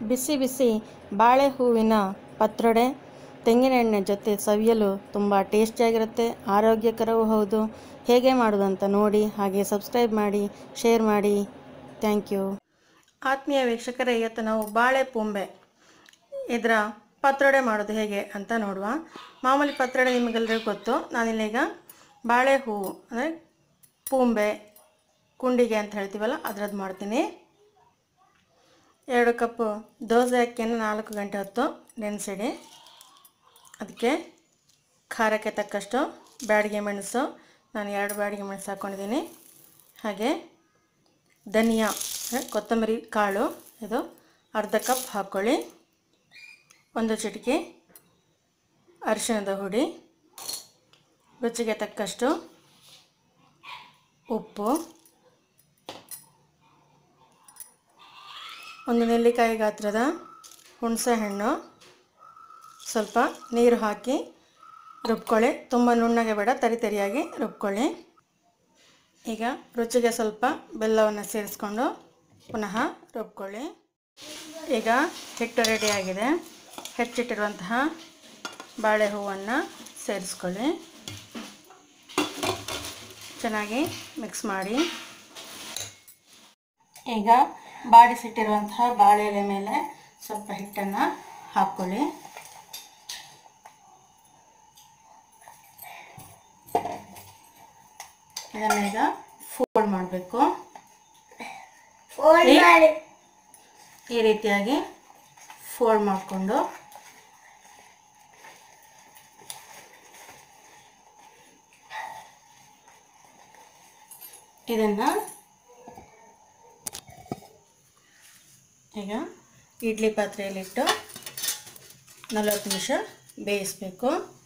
ಬಿಸಿ ಬಿಸಿ ಬಾಳೆ ಹೂವಿನ ಪತ್ರೊಡೆ ತೆಂಗಿನ ಎಣ್ಣೆ ಜೊತೆ ಸವಿಯಲು ತುಂಬ ಟೇಸ್ಟಿಯಾಗಿರುತ್ತೆ ಆರೋಗ್ಯಕರವೂ ಹೌದು ಹೇಗೆ ಮಾಡೋದಂತ ನೋಡಿ ಹಾಗೆ ಸಬ್ಸ್ಕ್ರೈಬ್ ಮಾಡಿ ಶೇರ್ ಮಾಡಿ ಥ್ಯಾಂಕ್ ಯು ಆತ್ಮೀಯ ವೀಕ್ಷಕರೇ ಇವತ್ತು ನಾವು ಬಾಳೆ ಪೂಂಬೆ ಇದರ ಪತ್ರೊಡೆ ಮಾಡೋದು ಹೇಗೆ ಅಂತ ನೋಡುವ ಮಾಮೂಲಿ ಪತ್ರೊಡೆ ನಿಮಗೆಲ್ಲರಿಗೂ ಗೊತ್ತು ನಾನಿಲ್ಲೀಗ ಬಾಳೆ ಹೂವು ಅಂದರೆ ಪೂಂಬೆ ಕುಂಡಿಗೆ ಅಂತ ಹೇಳ್ತೀವಲ್ಲ ಅದರದ್ದು ಮಾಡ್ತೀನಿ ಎರಡು ಕಪ್ಪು ದೋಸೆ ಅಕ್ಕಿಯನ್ನು ನಾಲ್ಕು ಗಂಟೆ ಹೊತ್ತು ನೆನೆಸಿಡಿ ಅದಕ್ಕೆ ಖಾರಕ್ಕೆ ತಕ್ಕಷ್ಟು ಬ್ಯಾಡಿಗೆ ಮೆಣಸು ನಾನು ಎರಡು ಬ್ಯಾಡಿಗೆ ಮೆಣಸು ಹಾಕ್ಕೊಂಡಿದ್ದೀನಿ ಹಾಗೆ ಧನಿಯಾ ಅಂದರೆ ಕೊತ್ತಂಬರಿ ಕಾಳು ಇದು ಅರ್ಧ ಕಪ್ ಹಾಕ್ಕೊಳ್ಳಿ ಒಂದು ಚಿಟಿಕೆ ಅರಿಶಿಣದ ಹುಡಿ ರುಚಿಗೆ ತಕ್ಕಷ್ಟು ಉಪ್ಪು ಒಂದು ನೆಲ್ಲಿಕಾಯಿ ಗಾತ್ರದ ಹುಣಸೆ ಹಣ್ಣು ಸ್ವಲ್ಪ ನೀರು ಹಾಕಿ ರುಬ್ಕೊಳ್ಳಿ ತುಂಬ ನುಣ್ಣಗೆ ಬೇಡ ತರಿ ತರಿಯಾಗಿ ರುಬ್ಕೊಳ್ಳಿ ಈಗ ರುಚಿಗೆ ಸ್ವಲ್ಪ ಬೆಲ್ಲವನ್ನು ಸೇರಿಸ್ಕೊಂಡು ಪುನಃ ರುಬ್ಕೊಳ್ಳಿ ಈಗ ಹಿಟ್ಟು ರೆಡಿಯಾಗಿದೆ ಹೆಚ್ಚಿಟ್ಟಿರುವಂತಹ ಬಾಳೆ ಹೂವನ್ನು ಸೇರಿಸ್ಕೊಳ್ಳಿ ಚೆನ್ನಾಗಿ ಮಿಕ್ಸ್ ಮಾಡಿ ಈಗ ಬಾಡಿಸಿಟ್ಟಿರುವಂತಹ ಬಾಳೆ ಎಲೆ ಮೇಲೆ ಸ್ವಲ್ಪ ಹಿಟ್ಟನ್ನು ಹಾಕ್ಕೊಳ್ಳಿ ಇದನ್ನ ಈಗ ಫೋಲ್ಡ್ ಮಾಡಬೇಕು ಈ ರೀತಿಯಾಗಿ ಫೋಲ್ಡ್ ಮಾಡಿಕೊಂಡು ಇದನ್ನು ಈಗ ಇಡ್ಲಿ ಪಾತ್ರೆಯಲ್ಲಿಟ್ಟು ನಲವತ್ತು ನಿಮಿಷ ಬೇಯಿಸಬೇಕು